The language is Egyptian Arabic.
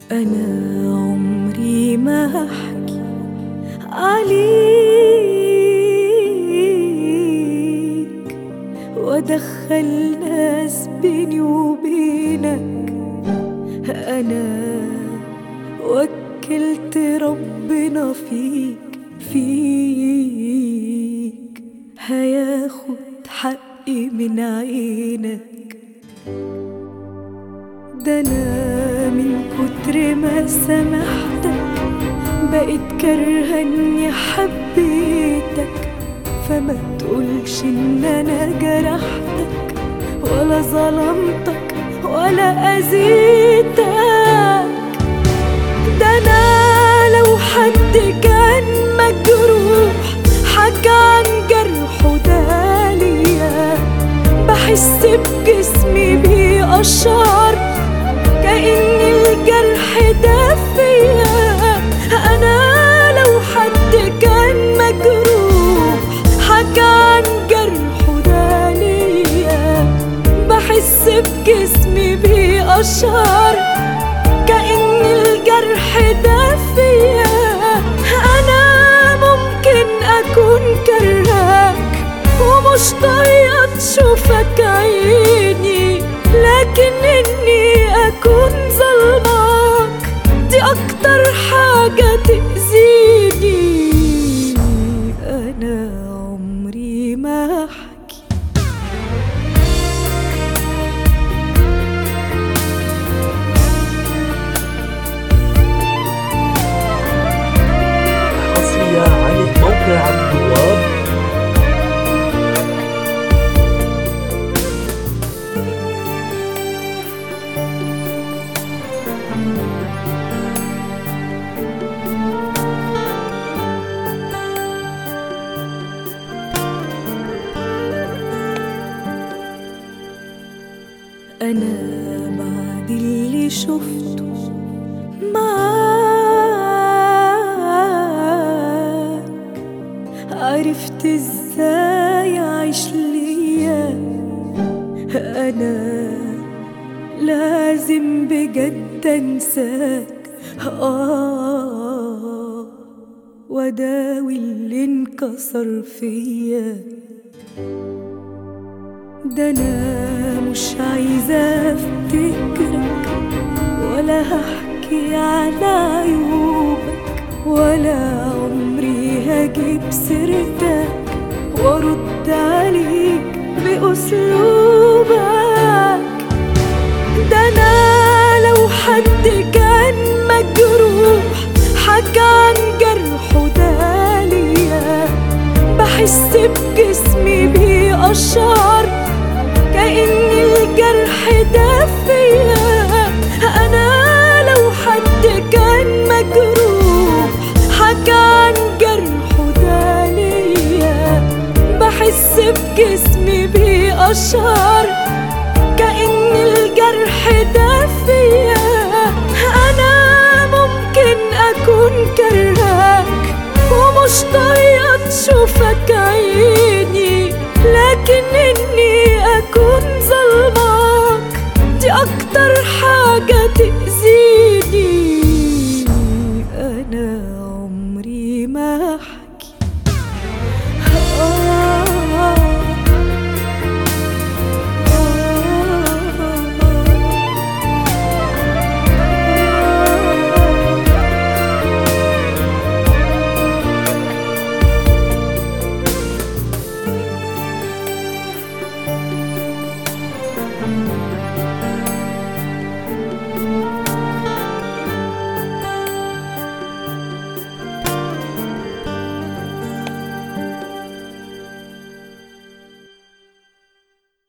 أنا عمري ما هحكي عليك وأدخل ناس بيني وبينك أنا وكلت ربنا فيك فيك هياخد حقي من عينك ده أنا من كتر ما سامحتك بقيت كارهة إني حبيتك فما تقولش إن أنا جرحتك ولا ظلمتك ولا أذيتك ده أنا لو حد كان مجروح حكى عن جرحه ده ليا بحس بجسمي بيقشعر كأن الجرح ده فيا أنا لو حد كان مجروح حكى عن جرحه ده ليا بحس بجسمي بيقشعر كأن الجرح ده فيا أنا ممكن أكون كرهك ومش طايقة تشوفك عيني لكن إني أكون ظلمك دي أكتر حاجة تأذيني أنا عمري ما أحكي حصرية على موقع النواب أنا بعد اللي شفته معاك عرفت ازاي أعيش ليا أنا لازم بجد أنساك آه وأداوي اللي انكسر فيا ده انا مش عايزه افتكرك ولا هحكي على عيوبك ولا عمري هجيب سيرتك وارد عليك باسلوبك ده انا لو حد كان مجروح حكى عن جرحه ده ليا بحس بجسمي بيقشعر كأن الجرح ده فيا أنا لو حد كان مجروح حكى عن جرحه ده ليا بحس بجسمي بيقشعر كأن الجرح ده فيا أنا ممكن أكون كرهك ومش طايقة تشوفك عيني لكن إني أكون ظلمك دي أكتر حاجة تأذيني